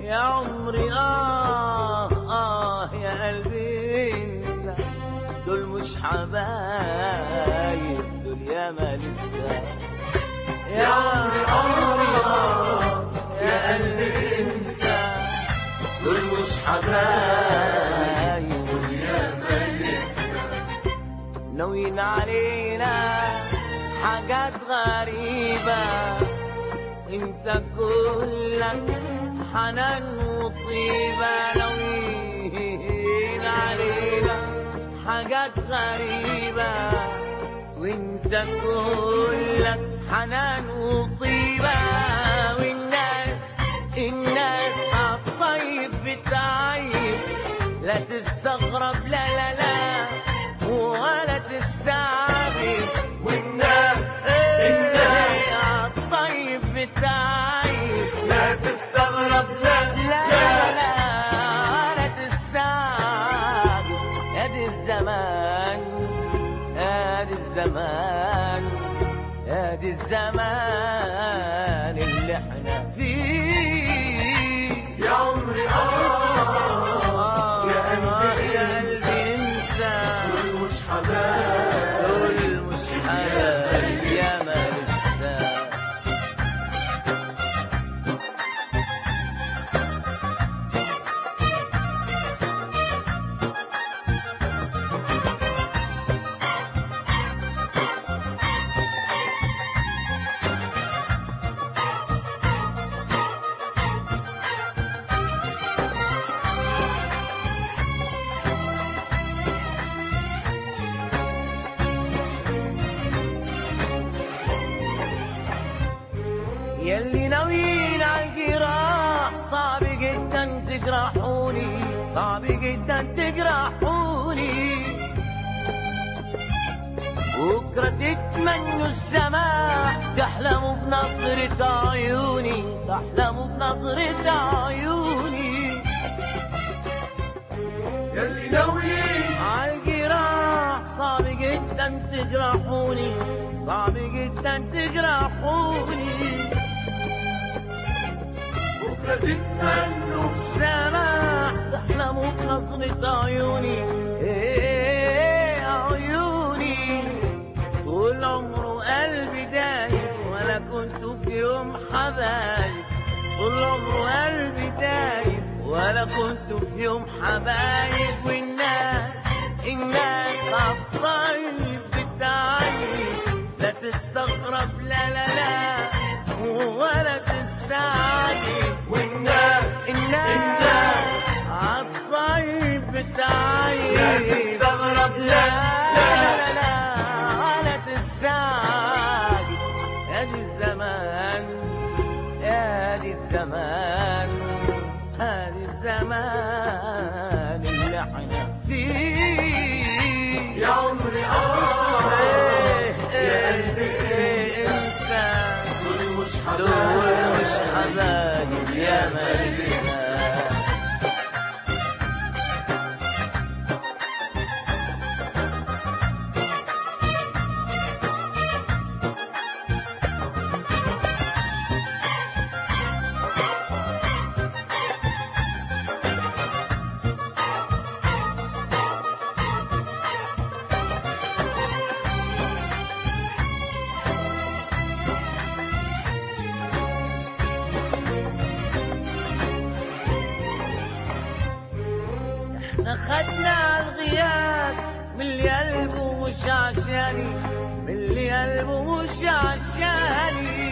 يا عمري آه آه يا قلبي انسى دول مش حبايب دول ياما لسه يا عمري عمري آه يا قلبي انسى دول مش حبايب دول ياما لسه ناويين علينا حاجات غريبة انت كلك حنان وطيبة ناويين علينا حاجات غريبة وانت كلك حنان وطيبة والناس الناس عالطيب بتعيب لا تستغرب لا لا لا ولا تستعجب والناس الناس الطيب بتاعي لا تستغرب لا لا لا لا لا تستعجب ادي الزمان ادي الزمان ادي الزمان اللي احنا فيه يا عمري آه يا قلبي يا قلبي انسى دول مش حبايب دول مش حبايب يا ما لسه يلي ناويين عالجراح صعب جدا تجرحوني صعب جدا تجرحوني بكرة تتمنوا السماح تحلموا بنظرة عيوني تحلموا بنظرة عيوني يلي ناويين عالجراح صعب جدا تجرحوني صعب جدا تجرحوني بكرة تتمنوا السماح تحلموا بنظرة عيوني ايه عيوني طول عمره قلبي دايب ولا كنت في يوم حبايب طول عمره قلبي دايب ولا كنت في يوم حبايب والناس الناس عالطيب بتعيب لا تستغرب لا لا لا ولا تستعجب والناس الناس عالطيب لا بتعيب تستغرب لا لا لا لا ولا تستعجب ادي الزمان ادي الزمان ادي الزمان اللي احنا فيه يا عمري آه يا قلبي انسى دول مش دول حبايب مش حبايب يا مالسنا احنا خدنا الغياب من اللي قلبه مش عشاني من اللي قلبه مش عشاني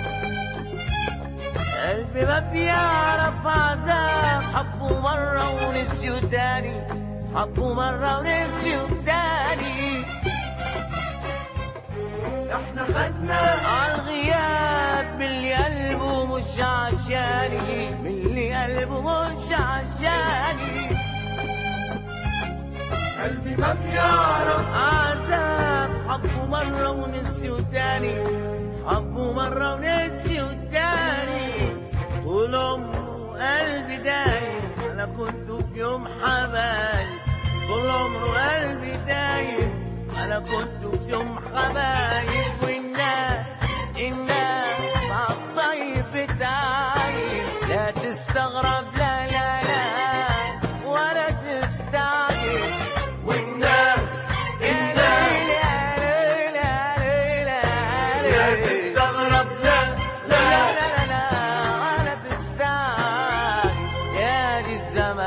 قلبي ما بيعرف عذاب حبه مرة ونسيه تاني حبه مرة ونسيه تاني احنا خدنا عالغياب من اللي قلبه مش عشاني من اللي قلبه مش عشاني قلبي ما بيعرف عذاب حبه مرة ونسيه تاني حبه مرة ونسيه تاني طول عمره قلبي دايب أنا كنت في يوم حبايب طول عمره قلبي دايب أنا كنت في يوم حبايب والناس الناس عالطيب بتاعي لا تستغرب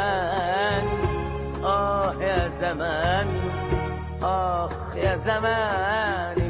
زمان آه يا زمان آخ يا زمان